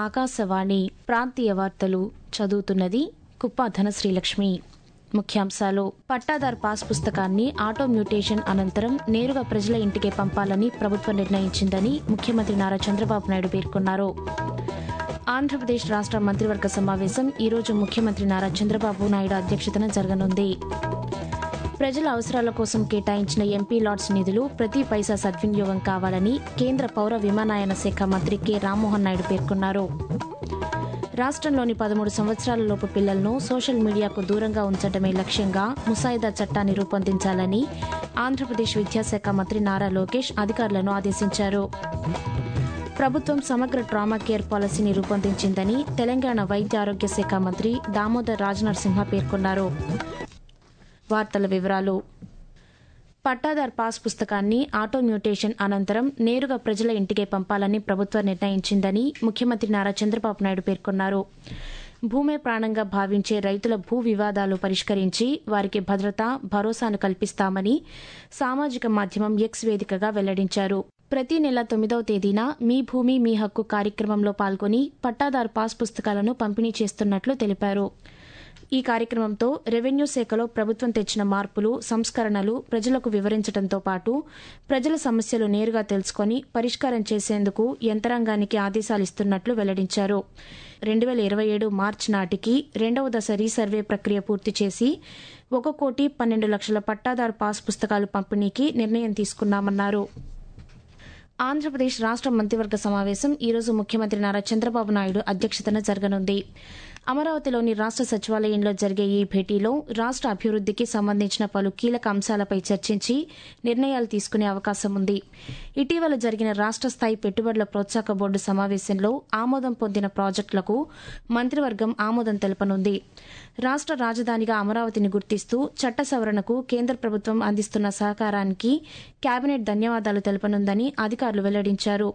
ఆకాశవాణి ప్రాంతీయ వార్తలు చదువుతున్నది కుప్ప ధనశ్రీలక్ష్మి ముఖ్యాంశాలు పట్టాదార్ పాస్ పుస్తకాన్ని ఆటో మ్యూటేషన్ అనంతరం నేరుగా ప్రజల ఇంటికే పంపాలని ప్రభుత్వం నిర్ణయించిందని ముఖ్యమంత్రి నారా చంద్రబాబు నాయుడు పేర్కొన్నారు ఆంధ్రప్రదేశ్ రాష్ట్ర మంత్రివర్గ సమావేశం ఈరోజు ముఖ్యమంత్రి నారా చంద్రబాబు నాయుడు అధ్యక్షతన జరగనుంది ప్రజల అవసరాల కోసం కేటాయించిన ఎంపీ లాట్స్ నిధులు ప్రతి పైసా సద్వినియోగం కావాలని కేంద్ర పౌర విమానయాన శాఖ మంత్రి కె రామ్మోహన్ నాయుడు పేర్కొన్నారు రాష్ట్రంలోని పదమూడు సంవత్సరాల లోపు పిల్లలను సోషల్ మీడియాకు దూరంగా ఉంచడమే లక్ష్యంగా ముసాయిదా చట్టాన్ని రూపొందించాలని ఆంధ్రప్రదేశ్ విద్యాశాఖ మంత్రి నారా లోకేష్ అధికారులను ఆదేశించారు ప్రభుత్వం సమగ్ర ట్రామా కేర్ పాలసీని రూపొందించిందని తెలంగాణ వైద్య ఆరోగ్య శాఖ మంత్రి దామోదర్ రాజనరసింహ పేర్కొన్నారు వార్తల వివరాలు పట్టాదార్ పాస్ పుస్తకాన్ని ఆటో మ్యూటేషన్ అనంతరం నేరుగా ప్రజల ఇంటికే పంపాలని ప్రభుత్వం నిర్ణయించిందని ముఖ్యమంత్రి నారా చంద్రబాబు నాయుడు పేర్కొన్నారు భూమే ప్రాణంగా భావించే రైతుల భూ వివాదాలు పరిష్కరించి వారికి భద్రత భరోసాను కల్పిస్తామని సామాజిక మాధ్యమం ఎక్స్ వేదికగా వెల్లడించారు ప్రతి నెల తొమ్మిదవ తేదీన మీ భూమి మీ హక్కు కార్యక్రమంలో పాల్గొని పట్టాదారు పాస్ పుస్తకాలను పంపిణీ చేస్తున్నట్లు తెలిపారు ఈ కార్యక్రమంతో రెవెన్యూ శాఖలో ప్రభుత్వం తెచ్చిన మార్పులు సంస్కరణలు ప్రజలకు వివరించడంతో పాటు ప్రజల సమస్యలు నేరుగా తెలుసుకొని పరిష్కారం చేసేందుకు యంత్రాంగానికి ఆదేశాలిస్తున్నట్లు వెల్లడించారు రెండు వేల ఇరవై ఏడు మార్చి నాటికి రెండవ దశ రీసర్వే ప్రక్రియ పూర్తి చేసి ఒక కోటి పన్నెండు లక్షల పట్టాదారు పాస్ పుస్తకాలు పంపిణీకి నిర్ణయం తీసుకున్నామన్నారు ఆంధ్రప్రదేశ్ రాష్ట్ర మంత్రివర్గ సమావేశం ఈరోజు ముఖ్యమంత్రి నారా చంద్రబాబు నాయుడు అధ్యక్షతన జరగనుంది అమరావతిలోని రాష్ట్ర సచివాలయంలో జరిగే ఈ భేటీలో రాష్ట్ర అభివృద్ధికి సంబంధించిన పలు కీలక అంశాలపై చర్చించి నిర్ణయాలు తీసుకునే అవకాశం ఉంది ఇటీవల జరిగిన రాష్ట్ర స్థాయి పెట్టుబడుల ప్రోత్సాహక బోర్డు సమావేశంలో ఆమోదం పొందిన ప్రాజెక్టులకు మంత్రివర్గం ఆమోదం తెలపనుంది రాష్ట్ర రాజధానిగా అమరావతిని గుర్తిస్తూ చట్ట సవరణకు కేంద్ర ప్రభుత్వం అందిస్తున్న సహకారానికి కేబినెట్ ధన్యవాదాలు తెలపనుందని అధికారులు వెల్లడించారు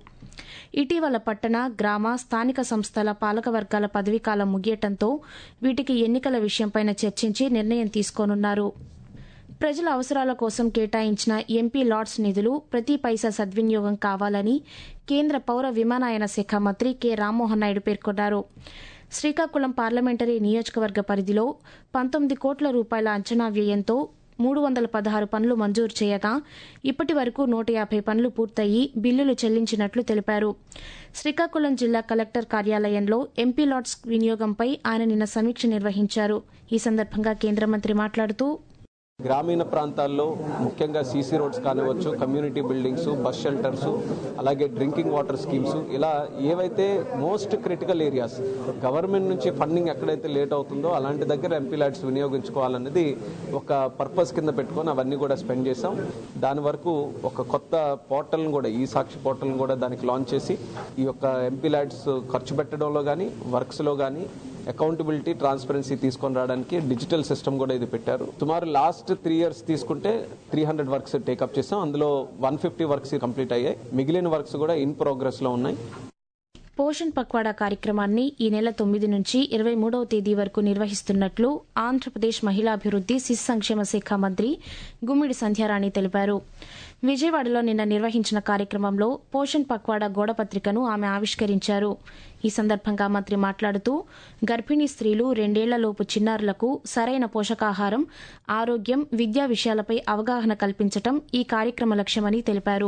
ఇటీవల పట్టణ గ్రామ స్థానిక సంస్థల పాలక వర్గాల పదవీకాలం ముగియటంతో వీటికి ఎన్నికల విషయంపై చర్చించి నిర్ణయం తీసుకోనున్నారు ప్రజల అవసరాల కోసం కేటాయించిన ఎంపీ లాట్స్ నిధులు ప్రతి పైసా సద్వినియోగం కావాలని కేంద్ర పౌర విమానయాన శాఖ మంత్రి కె రామ్మోహన్ నాయుడు పేర్కొన్నారు శ్రీకాకుళం పార్లమెంటరీ నియోజకవర్గ పరిధిలో పంతొమ్మిది కోట్ల రూపాయల అంచనా వ్యయంతో మూడు వందల పదహారు పనులు మంజూరు చేయగా ఇప్పటి వరకు నూట యాభై పనులు పూర్తయి బిల్లులు చెల్లించినట్లు తెలిపారు శ్రీకాకుళం జిల్లా కలెక్టర్ కార్యాలయంలో ఎంపీ లాట్స్ వినియోగంపై ఆయన నిన్న సమీక్ష నిర్వహించారు ఈ సందర్భంగా కేంద్ర మంత్రి మాట్లాడుతూ గ్రామీణ ప్రాంతాల్లో ముఖ్యంగా సీసీ రోడ్స్ కానివచ్చు కమ్యూనిటీ బిల్డింగ్స్ బస్ షెల్టర్స్ అలాగే డ్రింకింగ్ వాటర్ స్కీమ్స్ ఇలా ఏవైతే మోస్ట్ క్రిటికల్ ఏరియాస్ గవర్నమెంట్ నుంచి ఫండింగ్ ఎక్కడైతే లేట్ అవుతుందో అలాంటి దగ్గర ఎంపీ ల్యాడ్స్ వినియోగించుకోవాలన్నది ఒక పర్పస్ కింద పెట్టుకొని అవన్నీ కూడా స్పెండ్ చేసాం దాని వరకు ఒక కొత్త పోర్టల్ని కూడా ఈ సాక్షి పోర్టల్ని కూడా దానికి లాంచ్ చేసి ఈ యొక్క ఎంపీ ల్యాడ్స్ ఖర్చు పెట్టడంలో కానీ వర్క్స్లో కానీ అకౌంటబిలిటీ ట్రాన్స్పరెన్సీ తీసుకొని రావడానికి డిజిటల్ సిస్టమ్ కూడా ఇది పెట్టారు సుమారు లాస్ట్ త్రీ ఇయర్స్ తీసుకుంటే త్రీ హండ్రెడ్ వర్క్స్ టేకప్ చేసాం అందులో వన్ ఫిఫ్టీ వర్క్స్ కంప్లీట్ అయ్యాయి మిగిలిన వర్క్స్ కూడా ఇన్ ప్రోగ్రెస్ లో ఉన్నాయి పోషణ్ పక్వాడా కార్యక్రమాన్ని ఈ నెల తొమ్మిది నుంచి ఇరవై మూడవ తేదీ వరకు నిర్వహిస్తున్నట్లు ఆంధ్రప్రదేశ్ మహిళాభివృద్ది శిశు సంక్షేమ శాఖ మంత్రి గుమ్మిడి సంధ్యారాణి తెలిపారు విజయవాడలో నిన్న నిర్వహించిన కార్యక్రమంలో పోషణ్ పక్వాడా గోడపత్రికను ఆమె ఆవిష్కరించారు ఈ సందర్భంగా మంత్రి మాట్లాడుతూ గర్భిణీ స్త్రీలు రెండేళ్లలోపు చిన్నారులకు సరైన పోషకాహారం ఆరోగ్యం విద్యా విషయాలపై అవగాహన కల్పించటం ఈ కార్యక్రమ లక్ష్యమని తెలిపారు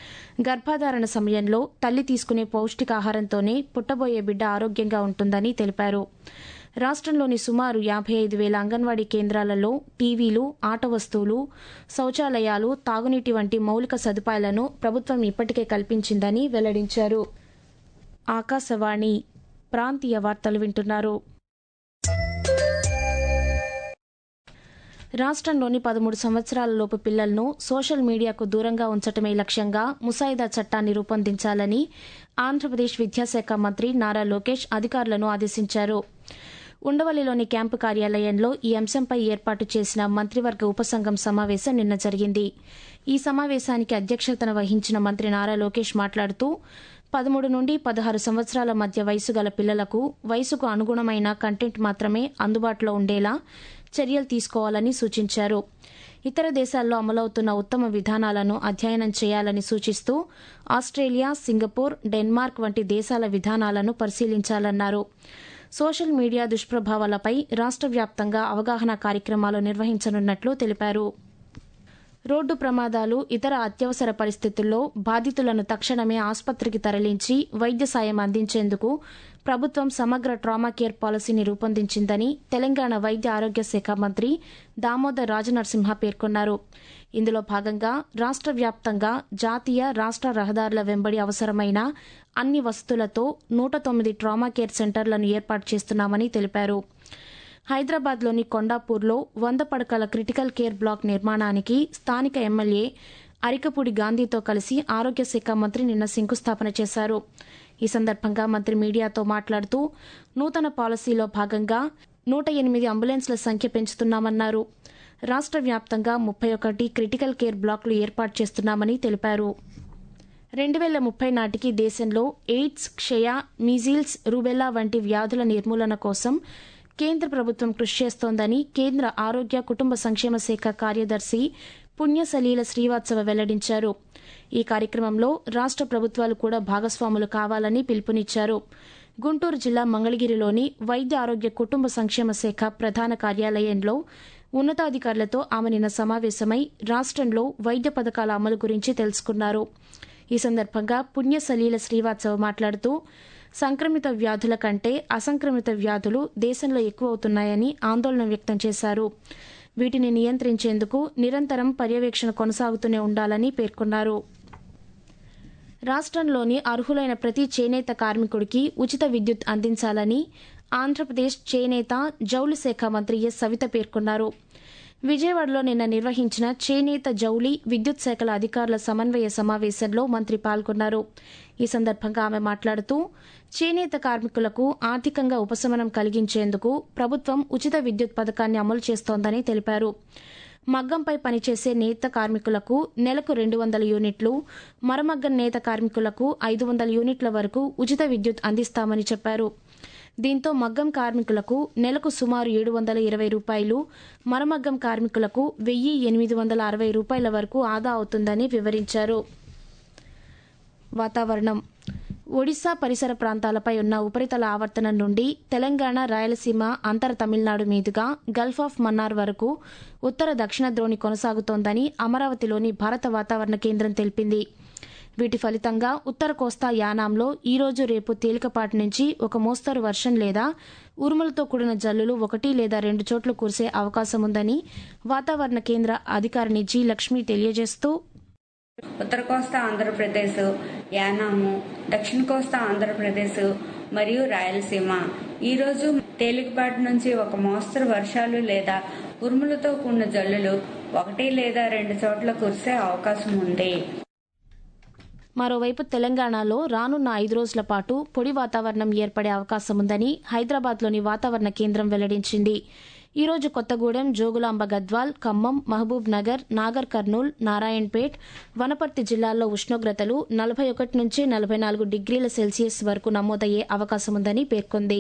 గర్భధారణ సమయంలో తల్లి తీసుకునే పౌష్టికాహారంతోనే పుట్టబోయే బిడ్డ ఆరోగ్యంగా ఉంటుందని తెలిపారు రాష్ట్రంలోని సుమారు యాభై ఐదు వేల అంగన్వాడీ కేంద్రాలలో టీవీలు ఆట వస్తువులు శౌచాలయాలు తాగునీటి వంటి మౌలిక సదుపాయాలను ప్రభుత్వం ఇప్పటికే కల్పించిందని వెల్లడించారు ఆకాశవాణి ప్రాంతీయ వార్తలు వింటున్నారు రాష్ట్రంలోని పదమూడు సంవత్సరాల లోపు పిల్లలను సోషల్ మీడియాకు దూరంగా ఉంచటమే లక్ష్యంగా ముసాయిదా చట్టాన్ని రూపొందించాలని ఆంధ్రప్రదేశ్ విద్యాశాఖ మంత్రి నారా లోకేష్ అధికారులను ఆదేశించారు ఉండవల్లిలోని క్యాంపు కార్యాలయంలో ఈ అంశంపై ఏర్పాటు చేసిన మంత్రివర్గ ఉపసంఘం సమావేశం నిన్న జరిగింది ఈ సమావేశానికి అధ్యక్షతన వహించిన మంత్రి నారా లోకేష్ మాట్లాడుతూ పదమూడు నుండి పదహారు సంవత్సరాల మధ్య వయసు గల పిల్లలకు వయసుకు అనుగుణమైన కంటెంట్ మాత్రమే అందుబాటులో ఉండేలా చర్యలు తీసుకోవాలని సూచించారు ఇతర దేశాల్లో అమలవుతున్న ఉత్తమ విధానాలను అధ్యయనం చేయాలని సూచిస్తూ ఆస్ట్రేలియా సింగపూర్ డెన్మార్క్ వంటి దేశాల విధానాలను పరిశీలించాలన్నారు సోషల్ మీడియా దుష్ప్రభావాలపై రాష్ట్ర వ్యాప్తంగా అవగాహన కార్యక్రమాలు నిర్వహించనున్నట్లు తెలిపారు రోడ్డు ప్రమాదాలు ఇతర అత్యవసర పరిస్థితుల్లో బాధితులను తక్షణమే ఆసుపత్రికి తరలించి వైద్య సాయం అందించేందుకు ప్రభుత్వం సమగ్ర ట్రామా కేర్ పాలసీని రూపొందించిందని తెలంగాణ వైద్య ఆరోగ్య శాఖ మంత్రి దామోదర్ రాజనరసింహ పేర్కొన్నారు ఇందులో భాగంగా రాష్ట్ర వ్యాప్తంగా జాతీయ రాష్ట్ర రహదారుల వెంబడి అవసరమైన అన్ని వసతులతో నూట తొమ్మిది ట్రామా కేర్ సెంటర్లను ఏర్పాటు చేస్తున్నామని తెలిపారు హైదరాబాద్లోని కొండాపూర్లో వంద పడకల క్రిటికల్ కేర్ బ్లాక్ నిర్మాణానికి స్థానిక ఎమ్మెల్యే అరికపూడి గాంధీతో కలిసి ఆరోగ్య శాఖ మంత్రి నిన్న శంకుస్థాపన చేశారు ఈ సందర్భంగా మంత్రి మీడియాతో మాట్లాడుతూ నూతన పాలసీలో భాగంగా నూట ఎనిమిది అంబులెన్స్ల సంఖ్య పెంచుతున్నామన్నారు రాష్ట్ర వ్యాప్తంగా ముప్పై ఒకటి క్రిటికల్ కేర్ బ్లాక్లు ఏర్పాటు చేస్తున్నామని తెలిపారు రెండు వేల ముప్పై నాటికి దేశంలో ఎయిడ్స్ క్షయ మీజిల్స్ రూబెల్లా వంటి వ్యాధుల నిర్మూలన కోసం కేంద్ర ప్రభుత్వం కృషి చేస్తోందని కేంద్ర ఆరోగ్య కుటుంబ సంక్షేమ శాఖ కార్యదర్శి పుణ్యసలీల శ్రీవాత్సవ వెల్లడించారు ఈ కార్యక్రమంలో రాష్ట్ర ప్రభుత్వాలు కూడా భాగస్వాములు కావాలని పిలుపునిచ్చారు గుంటూరు జిల్లా మంగళగిరిలోని వైద్య ఆరోగ్య కుటుంబ సంక్షేమ శాఖ ప్రధాన కార్యాలయంలో ఉన్నతాధికారులతో ఆమె నిన్న సమావేశమై రాష్ట్రంలో వైద్య పథకాల అమలు గురించి తెలుసుకున్నారు ఈ సందర్భంగా పుణ్యసలీల శ్రీవాత్సవ మాట్లాడుతూ సంక్రమిత వ్యాధుల కంటే అసంక్రమిత వ్యాధులు దేశంలో ఎక్కువవుతున్నాయని ఆందోళన వ్యక్తం చేశారు వీటిని నియంత్రించేందుకు నిరంతరం పర్యవేక్షణ కొనసాగుతూనే ఉండాలని పేర్కొన్నారు రాష్ట్రంలోని అర్హులైన ప్రతి చేనేత కార్మికుడికి ఉచిత విద్యుత్ అందించాలని ఆంధ్రప్రదేశ్ చేనేత జౌళి శాఖ మంత్రి ఎస్ సవిత పేర్కొన్నారు విజయవాడలో నిన్న నిర్వహించిన చేనేత జౌళి విద్యుత్ శాఖల అధికారుల సమన్వయ సమావేశంలో మంత్రి పాల్గొన్నారు ఈ సందర్భంగా ఆమె మాట్లాడుతూ చేనేత కార్మికులకు ఆర్థికంగా ఉపశమనం కలిగించేందుకు ప్రభుత్వం ఉచిత విద్యుత్ పథకాన్ని అమలు చేస్తోందని తెలిపారు మగ్గంపై పనిచేసే నేత కార్మికులకు నెలకు రెండు వందల యూనిట్లు మరమగ్గం నేత కార్మికులకు ఐదు వందల యూనిట్ల వరకు ఉచిత విద్యుత్ అందిస్తామని చెప్పారు దీంతో మగ్గం కార్మికులకు నెలకు సుమారు ఏడు వందల ఇరవై రూపాయలు మరమగ్గం కార్మికులకు వెయ్యి ఎనిమిది వందల అరవై రూపాయల వరకు ఆదా అవుతుందని వివరించారు వాతావరణం ఒడిశా పరిసర ప్రాంతాలపై ఉన్న ఉపరితల ఆవర్తనం నుండి తెలంగాణ రాయలసీమ అంతర తమిళనాడు మీదుగా గల్ఫ్ ఆఫ్ మన్నార్ వరకు ఉత్తర దక్షిణ ద్రోణి కొనసాగుతోందని అమరావతిలోని భారత వాతావరణ కేంద్రం తెలిపింది వీటి ఫలితంగా ఉత్తర కోస్తా యానాంలో ఈ రోజు రేపు తేలికపాటి నుంచి ఒక మోస్తరు వర్షం లేదా ఉరుములతో కూడిన జల్లులు ఒకటి లేదా రెండు చోట్ల కురిసే అవకాశం ఉందని వాతావరణ కేంద్ర అధికారిని జి లక్ష్మి తెలియజేస్తూ ఉత్తర కోస్తా ఆంధ్రప్రదేశ్ యానాము దక్షిణ కోస్తా ఆంధ్రప్రదేశ్ మరియు రాయలసీమ ఈరోజు తేలికపాటి నుంచి ఒక మోస్తరు వర్షాలు లేదా ఉరుములతో కూడిన జల్లులు ఒకటి లేదా రెండు చోట్ల కురిసే అవకాశం ఉంది మరోవైపు తెలంగాణలో రానున్న ఐదు రోజుల పాటు పొడి వాతావరణం ఏర్పడే అవకాశం ఉందని హైదరాబాద్లోని వాతావరణ కేంద్రం వెల్లడించింది ఈ రోజు కొత్తగూడెం జోగులాంబ గద్వాల్ ఖమ్మం మహబూబ్ నగర్ నాగర్ కర్నూల్ నారాయణపేట్ వనపర్తి జిల్లాల్లో ఉష్ణోగ్రతలు నలభై ఒకటి నుంచి నలభై నాలుగు డిగ్రీల సెల్సియస్ వరకు నమోదయ్యే అవకాశం ఉందని పేర్కొంది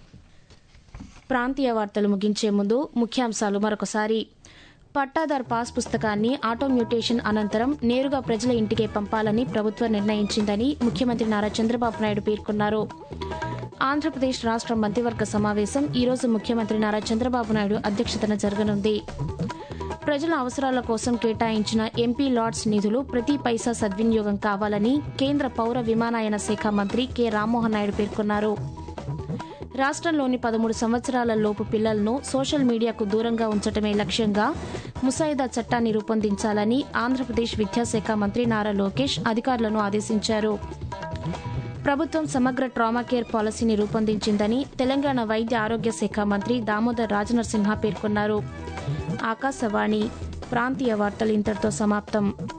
ప్రాంతీయ వార్తలు ముగించే ముందు ముఖ్యాంశాలు మరొకసారి పట్టాదార్ పాస్ పుస్తకాన్ని ఆటో మ్యూటేషన్ అనంతరం నేరుగా ప్రజల ఇంటికే పంపాలని ప్రభుత్వం నిర్ణయించిందని ముఖ్యమంత్రి నారా చంద్రబాబు నాయుడు పేర్కొన్నారు ఆంధ్రప్రదేశ్ రాష్ట్ర మంత్రివర్గ సమావేశం ఈరోజు ముఖ్యమంత్రి నారా చంద్రబాబు నాయుడు అధ్యక్షతన జరగనుంది ప్రజల అవసరాల కోసం కేటాయించిన ఎంపీ లాట్స్ నిధులు ప్రతి పైసా సద్వినియోగం కావాలని కేంద్ర పౌర విమానయాన శాఖ మంత్రి కె రామ్మోహన్ నాయుడు పేర్కొన్నారు రాష్ట్రంలోని పదమూడు సంవత్సరాల లోపు పిల్లలను సోషల్ మీడియాకు దూరంగా ఉంచటమే లక్ష్యంగా ముసాయిదా చట్టాన్ని రూపొందించాలని ఆంధ్రప్రదేశ్ విద్యాశాఖ మంత్రి నారా లోకేష్ అధికారులను ఆదేశించారు ప్రభుత్వం సమగ్ర ట్రామా కేర్ పాలసీని రూపొందించిందని తెలంగాణ వైద్య ఆరోగ్య శాఖ మంత్రి దామోదర్ రాజనరసింహ పేర్కొన్నారు ఆకాశవాణి ప్రాంతీయ వార్తలు ఇంతటితో సమాప్తం